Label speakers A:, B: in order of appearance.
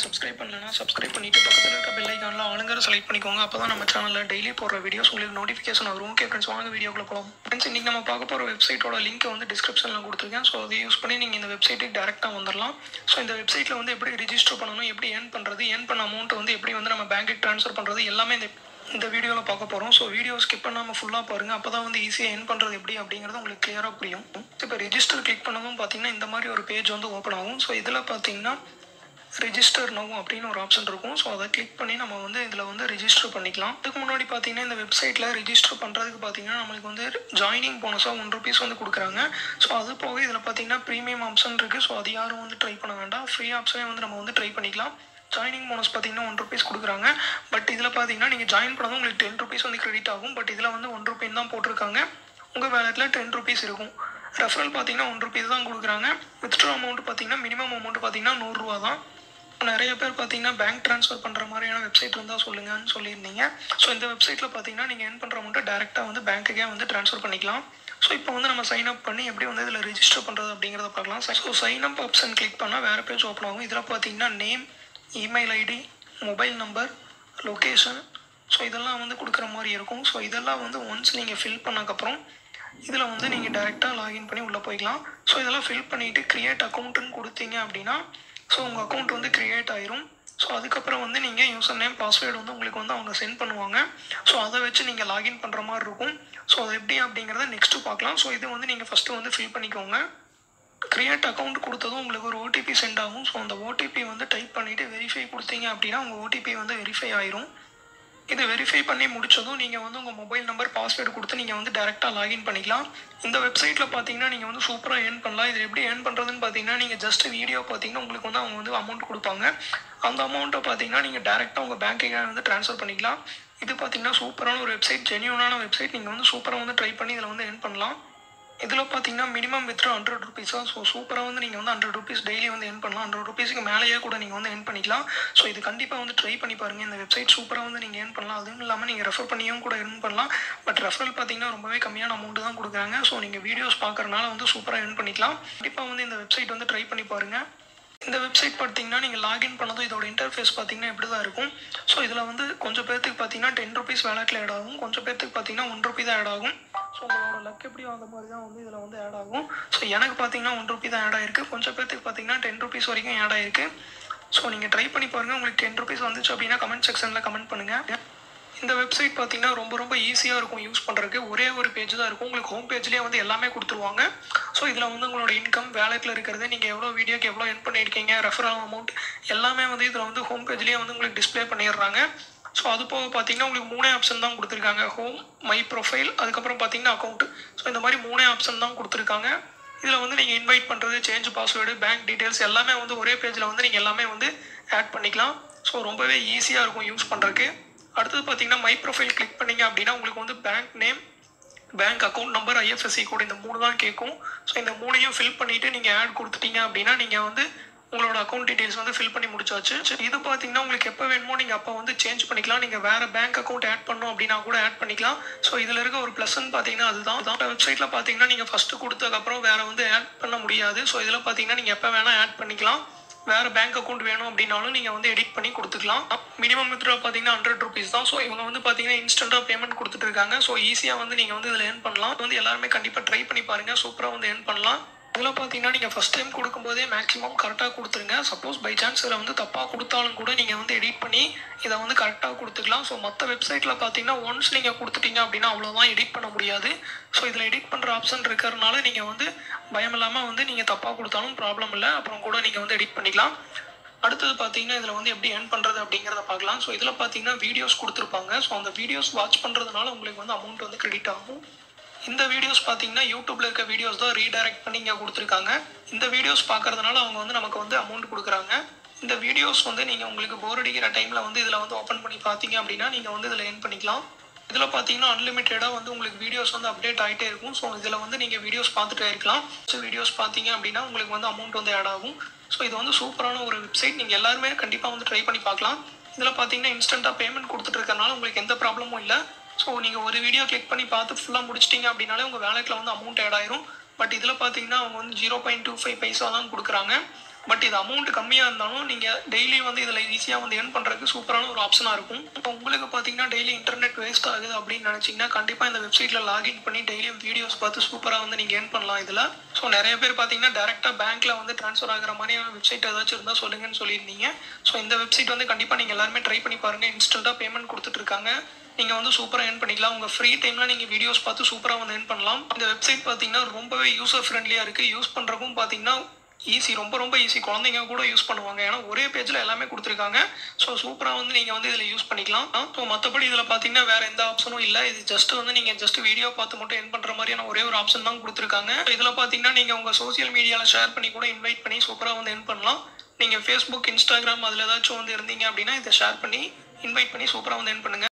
A: subscribe பண்ணலனா subscribe பண்ணிட்டு பக்கத்தில் இருக்க பெல் ஐக்கானில் ஆளுங்கிற செலக்ட் பண்ணிக்கோங்க அப்போ தான் நம்ம சேனலில் டெய்லி போடுற வீடியோஸ் உங்களுக்கு நோட்டிஃபிகேஷன் வரும் ஓகே ஃப்ரெண்ட்ஸ் வாங்க வீடியோக்குள்ள போகலாம் ஃப்ரெண்ட்ஸ் இன்றைக்கி நம்ம பார்க்க போகிற வெப்சைட்டோட லிங்க் வந்து டிஸ்கிரிப்ஷனில் கொடுத்துருக்கேன் ஸோ அதை யூஸ் பண்ணி நீங்கள் இந்த வெப்சைட்டுக்கு டேரெக்டாக வந்துடலாம் ஸோ இந்த வெப்சைட்டில் வந்து எப்படி ரிஜிஸ்டர் பண்ணணும் எப்படி ஏர்ன் பண்ணுறது ஏர்ன் பண்ண அமௌண்ட் வந்து எப்படி வந்து நம்ம பேங்க்குக்கு ட்ரான்ஸ்ஃபர் பண்ணுறது எல்லாமே இந்த இந்த வீடியோவில் பார்க்க போகிறோம் ஸோ வீடியோ ஸ்கிப் பண்ணாமல் ஃபுல்லாக பாருங்கள் அப்போ தான் வந்து ஈஸியாக என் பண்ணுறது எப்படி அப்படிங்கிறது உங்களுக்கு கிளியராக புரியும் இப்போ ரெஜிஸ்டர் கிளிக் பண்ணதும் பார்த்தீங்கன்னா இந்த மாதிரி ஒரு பேஜ் வந்து ஓப்பன் ஆகும் ஸோ இதில் பார்த்தீங்கன்னா ரிஜிஸ்டர் நோ அப்படின்னு ஒரு ஆப்ஷன் இருக்கும் ஸோ அதை கிளிக் பண்ணி நம்ம வந்து இதில் வந்து ரிஜிஸ்டர் பண்ணிக்கலாம் இதுக்கு முன்னாடி பார்த்தீங்கன்னா இந்த வெப்சைட்டில் ரிஜிஸ்டர் பண்ணுறதுக்கு பார்த்தீங்கன்னா நம்மளுக்கு வந்து ஜாயினிங் போனஸாக ஒன் ருபீஸ் வந்து கொடுக்குறாங்க ஸோ அது போக இதில் பார்த்தீங்கன்னா ப்ரீமியம் ஆப்ஷன் இருக்குது ஸோ அது யாரும் வந்து ட்ரை பண்ண வேண்டாம் ஃப்ரீ ஆப்ஷனே வந்து நம்ம வந்து ட்ரை பண்ணிக்கலாம் ஜாயினிங் போனஸ் பார்த்தீங்கன்னா ஒன் ருபீஸ் கொடுக்குறாங்க பட் இதில் பார்த்தீங்கன்னா நீங்கள் ஜாயின் பண்ணதும் உங்களுக்கு டென் ருபீஸ் வந்து கிரெடிட் ஆகும் பட் இதில் வந்து ஒன் ருபீன் தான் போட்டிருக்காங்க உங்கள் வேலெட்டில் டென் ருபீஸ் இருக்கும் ரெஃபரல் பார்த்தீங்கன்னா ஒன் ருபீஸ் தான் கொடுக்குறாங்க வித்ட்ரா அமௌண்ட் பார்த்தீங்கன்னா மினிமம் அமௌண்ட் பார்த்தீங்கன்னா நூறுரூவா தான் நிறைய பேர் பார்த்தீங்கன்னா பேங்க் ட்ரான்ஸ்ஃபர் பண்ணுற மாதிரியான வெப்சைட் இருந்தால் சொல்லுங்கன்னு சொல்லியிருந்தீங்க ஸோ இந்த வெப்சைட்டில் பார்த்தீங்கன்னா நீங்கள் ஏர்ன் பண்ணுற அமௌண்ட்டை டேரெக்டாக வந்து பேங்க்குக்கே வந்து ட்ரான்ஸ்ஃபர் பண்ணிக்கலாம் ஸோ இப்போ வந்து நம்ம சைன் அப் பண்ணி எப்படி வந்து இதில் ரிஜிஸ்டர் பண்ணுறது அப்படிங்கிறத பார்க்கலாம் so sign up option click பண்ணால் வேறு பேஜ் ஓப்பன் ஆகும் இதில் பார்த்தீங்கன்னா name email ID mobile number location so இதெல்லாம் வந்து கொடுக்குற மாதிரி இருக்கும் ஸோ இதெல்லாம் வந்து ஒன்ஸ் நீங்கள் ஃபில் பண்ணக்கப்புறம் இதில் வந்து நீங்கள் டேரெக்டாக லாகின் பண்ணி உள்ளே போய்க்கலாம் ஸோ இதெல்லாம் ஃபில் பண்ணிவிட்டு க்ரியேட் அக்கௌண்ட்டுன்னு கொடுத்தீங்க அப்படின்னா ஸோ உங்கள் அக்கௌண்ட் வந்து க்ரியேட் ஆயிரும் ஸோ அதுக்கப்புறம் வந்து நீங்கள் யூசர் நேம் பாஸ்வேர்டு வந்து உங்களுக்கு வந்து அவங்க சென்ட் பண்ணுவாங்க ஸோ அதை வச்சு நீங்கள் லாகின் பண்ணுற மாதிரி இருக்கும் ஸோ அது எப்படி அப்படிங்கிறத நெக்ஸ்ட்டு பார்க்கலாம் ஸோ இது வந்து நீங்கள் ஃபஸ்ட்டு வந்து ஃபில் பண்ணிக்கோங்க க்ரியேட் அக்கௌண்ட் கொடுத்ததும் உங்களுக்கு ஒரு ஓடிபி சென்ட் ஆகும் ஸோ அந்த ஓடிபி வந்து டைப் பண்ணிவிட்டு வெரிஃபை கொடுத்தீங்க அப்படின்னா உங்கள் ஓடிபி வந்து வெரிஃபை ஆயிரும் இது வெரிஃபை பண்ணி முடிச்சதும் நீங்கள் வந்து உங்கள் மொபைல் நம்பர் பாஸ்வேர்டு கொடுத்து நீங்கள் வந்து டேரெக்டாக லாகின் பண்ணிக்கலாம் இந்த வெப்சைட்டில் பார்த்தீங்கன்னா நீங்கள் வந்து சூப்பராக ஏர்ன் பண்ணலாம் இது எப்படி ஏர்ன் பண்ணுறதுன்னு பார்த்தீங்கன்னா நீங்கள் ஜஸ்ட் வீடியோ பார்த்தீங்கன்னா உங்களுக்கு வந்து அவங்க வந்து அமௌண்ட் கொடுப்பாங்க அந்த அமௌண்ட்டை பார்த்தீங்கன்னா நீங்கள் டேரெக்டாக உங்கள் பேங்க்குக்கு வந்து ட்ரான்ஸ்ஃபர் பண்ணிக்கலாம் இது பார்த்தீங்கன்னா சூப்பரான ஒரு வெப்சைட் ஜென்யூனான வெப்சைட் நீங்கள் வந்து சூப்பராக வந்து ட்ரை பண்ணி இதில் வந்து ஏர்ன் பண்ணலாம் இதில் பார்த்தீங்கன்னா மினிமம் வித்ரா ஹண்ட்ரட் ருபீஸாக ஸோ சூப்பராக வந்து நீங்கள் வந்து ஹண்ட்ரட் ருபீஸ் டெய்லி வந்து என் பண்ணலாம் ஹண்ட்ரட் ருபீஸுக்கு மேலேயே கூட நீங்கள் வந்து என் பண்ணிக்கலாம் ஸோ இது கண்டிப்பாக வந்து ட்ரை பண்ணி பாருங்கள் இந்த வெப்சைட் சூப்பராக வந்து நீங்கள் ஏர்ன் பண்ணலாம் அதுவும் இல்லாமல் நீங்கள் ரெஃபர் பண்ணியும் கூட earn பண்ணலாம் பட் ரெஃபரல் பார்த்தீங்கன்னா ரொம்பவே கம்மியான அமௌண்ட் தான் கொடுக்குறாங்க ஸோ நீங்கள் வீடியோஸ் பார்க்குறனால வந்து சூப்பராக earn பண்ணிக்கலாம் கண்டிப்பாக வந்து இந்த வெப்சைட் வந்து ட்ரை பண்ணி பாருங்கள் இந்த வெப்சைட் பார்த்தீங்கன்னா நீங்கள் லாகின் பண்ணதும் இதோட இன்டர்ஃபேஸ் பார்த்தீங்கன்னா இப்படி தான் இருக்கும் ஸோ இதில் வந்து கொஞ்சம் பேர்த்துக்கு பார்த்தீங்கன்னா டென் ருபீஸ் வேலட்டில் ஆட் ஆகும் கொஞ்சம் பேர்த்துக்கு பார்த்தீங்கன்னா ஒன் ருபி தான் ஆட் ஆகும் ஸோ உங்களோட லக் எப்படியோ அந்த மாதிரி தான் வந்து இதில் வந்து ஆட் ஆகும் ஸோ எனக்கு பார்த்தீங்கன்னா ஒன் ருபி தான் ஆட் ஆயிருக்கு கொஞ்சம் பேர்த்துக்கு பார்த்தீங்கன்னா டென் ருபீஸ் வரைக்கும் ஆட் ஆயிருக்கு ஸோ நீங்கள் ட்ரை பண்ணி பாருங்கள் உங்களுக்கு டென் ருபீஸ் வந்துச்சு அப்படின்னா கமெண்ட் செக்ஷனில் கமெண்ட் பண்ணுங்கள் இந்த வெப்சைட் பார்த்தீங்கன்னா ரொம்ப ரொம்ப ஈஸியாக இருக்கும் யூஸ் பண்ணுறதுக்கு ஒரே ஒரு பேஜ் தான் இருக்கும் உங்களுக்கு ஹோம் பேஜ்லேயே வந்து எல்லாமே கொடுத்துருவாங்க ஸோ இதில் வந்து உங்களோட இன்கம் வேலெட்டில் இருக்கிறது நீங்கள் எவ்வளோ வீடியோக்கு எவ்வளோ என் பண்ணியிருக்கீங்க ரெஃபரல் அமௌண்ட் எல்லாமே வந்து இதில் வந்து ஹோம் பேஜ்லேயே வந்து உங்களுக்கு டிஸ்ப்ளே பண்ணிடுறாங்க ஸோ அது போக பார்த்தீங்கன்னா உங்களுக்கு மூணே ஆப்ஷன் தான் கொடுத்துருக்காங்க ஹோம் மை ப்ரொஃபைல் அதுக்கப்புறம் பார்த்தீங்கன்னா அக்கௌண்ட் ஸோ இந்த மாதிரி மூணே ஆப்ஷன் தான் கொடுத்துருக்காங்க இதில் வந்து நீங்கள் இன்வைட் பண்ணுறது சேஞ்ச் பாஸ்வேர்டு பேங்க் டீட்டெயில்ஸ் எல்லாமே வந்து ஒரே பேஜில் வந்து நீங்கள் எல்லாமே வந்து ஆட் பண்ணிக்கலாம் ஸோ ரொம்பவே ஈஸியாக இருக்கும் யூஸ் பண்ணுறதுக்கு அடுத்தது பார்த்தீங்கன்னா மை ப்ரொஃபைல் கிளிக் பண்ணீங்க அப்படின்னா உங்களுக்கு வந்து bank name bank account number IFSC code இந்த மூணு தான் கேட்கும் ஸோ இந்த மூணையும் ஃபில் பண்ணிவிட்டு நீங்கள் ஆட் கொடுத்துட்டீங்க அப்படின்னா நீங்கள் வந்து உங்களோட அக்கௌண்ட் டீடைல்ஸ் வந்து ஃபில் பண்ணி முடிச்சாச்சு இது பார்த்தீங்கன்னா உங்களுக்கு எப்போ வேணுமோ நீங்கள் அப்போ வந்து சேஞ்ச் பண்ணிக்கலாம் நீங்கள் வேறு பேங்க் அக்கௌண்ட் ஆட் பண்ணோம் அப்படின்னா கூட ஆட் பண்ணிக்கலாம் ஸோ இதில் இருக்க ஒரு ப்ளஸ்ன்னு பார்த்தீங்கன்னா அதுதான் அதான் வெப்சைட்டில் பார்த்தீங்கன்னா நீங்கள் ஃபஸ்ட்டு கொடுத்ததுக்கப்புறம் வேறு வந்து ஆட் பண்ண முடியாது ஸோ இதில் பார்த்தீங்கன்னா நீங்கள் எப்போ வேணால் ஆட் பண்ணிக்கலாம் வேறு பேங்க் அக்கௌண்ட் வேணும் அப்படின்னாலும் நீங்கள் வந்து எடிட் பண்ணி கொடுத்துக்கலாம் மினிமம் வித்ரா பார்த்தீங்கன்னா ஹண்ட்ரட் ருபீஸ் தான் ஸோ இவங்க வந்து பார்த்தீங்கன்னா இன்ஸ்டண்ட்டாக பேமெண்ட் கொடுத்துட்டு இருக்காங்க ஸோ ஈஸியாக வந்து நீங்கள் வந்து இதில் ஏர்ன் பண்ணலாம் இது வந்து எல்லாருமே கண்டிப்பாக ட்ரை பண்ணி பாருங்கள் சூப்பராக வந்து ஏர்ன் பண்ணலாம் இதில் பார்த்தீங்கன்னா நீங்கள் ஃபஸ்ட் டைம் கொடுக்கும்போதே மேக்ஸிமம் கரெக்டாக கொடுத்துருங்க சப்போஸ் பை சான்ஸ் இதில் வந்து தப்பாக கொடுத்தாலும் கூட நீங்கள் வந்து எடிட் பண்ணி இதை வந்து கரெக்டாக கொடுத்துக்கலாம் ஸோ மற்ற வெப்சைட்டில் பார்த்தீங்கன்னா ஒன்ஸ் நீங்கள் கொடுத்துட்டீங்க அப்படின்னா அவ்வளோதான் எடிட் பண்ண முடியாது ஸோ இதில் எடிட் பண்ணுற ஆப்ஷன் இருக்கிறதுனால நீங்கள் வந்து பயம் இல்லாமல் வந்து நீங்கள் தப்பாக கொடுத்தாலும் ப்ராப்ளம் இல்லை அப்புறம் கூட நீங்கள் வந்து எடிட் பண்ணிக்கலாம் அடுத்தது பார்த்தீங்கன்னா இதில் வந்து எப்படி ஏர்ன் பண்ணுறது அப்படிங்கிறத பார்க்கலாம் ஸோ இதில் பார்த்தீங்கன்னா வீடியோஸ் கொடுத்துருப்பாங்க ஸோ அந்த வீடியோஸ் வாட்ச் பண்ணுறதுனால உங்களுக்கு வந்து அமௌண்ட் வந்து கிரெடிட் ஆகும் இந்த வீடியோஸ் பார்த்தீங்கன்னா யூடியூப்ல இருக்க வீடியோஸ் தான் ரீடைரக்ட் பண்ணி இங்கே கொடுத்துருக்காங்க இந்த வீடியோஸ் பார்க்கறதுனால அவங்க வந்து நமக்கு வந்து அமௌண்ட் கொடுக்குறாங்க இந்த வீடியோஸ் வந்து நீங்கள் உங்களுக்கு போர் அடிக்கிற டைமில் வந்து இதில் வந்து ஓப்பன் பண்ணி பார்த்தீங்க அப்படின்னா நீங்கள் வந்து இதில் ஏர்ன் பண்ணிக்கலாம் இதில் பார்த்தீங்கன்னா அன்லிமிட்டடாக வந்து உங்களுக்கு வீடியோஸ் வந்து அப்டேட் ஆகிட்டே இருக்கும் ஸோ இதில் வந்து நீங்கள் வீடியோஸ் பார்த்துட்டே இருக்கலாம் ஸோ வீடியோஸ் பார்த்தீங்க அப்படின்னா உங்களுக்கு வந்து அமௌண்ட் வந்து ஆட் ஆகும் ஸோ இது வந்து சூப்பரான ஒரு வெப்சைட் நீங்கள் எல்லாருமே கண்டிப்பாக வந்து ட்ரை பண்ணி பார்க்கலாம் இதில் பார்த்தீங்கன்னா இன்ஸ்டண்ட்டாக பேமெண்ட் கொடுத்துட்டு இருக்கறனால உங்களுக்கு எந்த ப்ராப்ளமும் இல்லை ஸோ நீங்கள் ஒரு வீடியோ கிளிக் பண்ணி பார்த்து ஃபுல்லாக முடிச்சிட்டிங்க அப்படின்னாலே உங்கள் வேலெட்டில் வந்து அமௌண்ட் ஆட் ஆயிரும் பட் இதில் பார்த்தீங்கன்னா அவங்க வந்து zero point two five paisa தான் கொடுக்குறாங்க பட் இது அமௌண்ட் கம்மியாக இருந்தாலும் நீங்கள் டெய்லி வந்து இதில் ஈஸியாக வந்து ஏர்ன் பண்ணுறதுக்கு சூப்பரான ஒரு ஆப்ஷனாக இருக்கும் இப்போ உங்களுக்கு பார்த்தீங்கன்னா டெய்லி இன்டர்நெட் வேஸ்ட் ஆகுது அப்படின்னு நினச்சிங்கன்னா கண்டிப்பாக இந்த வெப்சைட்டில் லாகின் பண்ணி டெய்லியும் வீடியோஸ் பார்த்து சூப்பராக வந்து நீங்கள் ஏர்ன் பண்ணலாம் இதில் ஸோ நிறைய பேர் பார்த்தீங்கன்னா டேரெக்டாக பேங்க்கில் வந்து ட்ரான்ஸ்ஃபர் ஆகிற மாதிரியான வெப்சைட் ஏதாச்சும் இருந்தால் சொல்லுங்கன்னு சொல்லியிருந்தீங்க ஸோ இந்த வெப்சைட் வந்து கண்டிப்பாக நீங்கள் எல்லாருமே ட்ரை பண்ணி பாருங்கள் இன்ஸ்டண்ட்டாக பேமெண்ட் கொடுத்துட்ருக்காங்க நீங்கள் வந்து சூப்பராக ஏர்ன் பண்ணிக்கலாம் உங்கள் ஃப்ரீ டைமில் நீங்கள் வீடியோஸ் பார்த்து சூப்பராக வந்து ஏர்ன் பண்ணலாம் இந்த வெப்சைட் பார்த்தீங்கன்னா ரொம்பவே யூசர் ஃப்ரெண்ட்லியாக இருக்குது யூஸ் பண்ணுறக்கும் பார்த்தீங்கன்னா ஈஸி ரொம்ப ரொம்ப ஈஸி குழந்தைங்க கூட யூஸ் பண்ணுவாங்க ஏன்னா ஒரே பேஜில் எல்லாமே கொடுத்துருக்காங்க ஸோ சூப்பராக வந்து நீங்கள் வந்து இதில் யூஸ் பண்ணிக்கலாம் ஸோ மற்றபடி இதில் பார்த்தீங்கன்னா வேறு எந்த ஆப்ஷனும் இல்லை இது ஜஸ்ட் வந்து நீங்கள் ஜஸ்ட் வீடியோ பார்த்து மட்டும் என் பண்ணுற மாதிரியான ஒரே ஒரு ஆப்ஷன் தான் கொடுத்துருக்காங்க இதில் பார்த்தீங்கன்னா நீங்கள் உங்கள் சோஷியல் மீடியாவில் ஷேர் பண்ணி கூட இன்வைட் பண்ணி சூப்பராக வந்து என் பண்ணலாம் நீங்கள் ஃபேஸ்புக் இன்ஸ்டாகிராம் அதில் ஏதாச்சும் வந்து இருந்தீங்க அப்படின்னா இதை ஷேர் பண்ணி இன்வைட் பண்ணி சூப்பராக வந்து என் பண்ணுங்க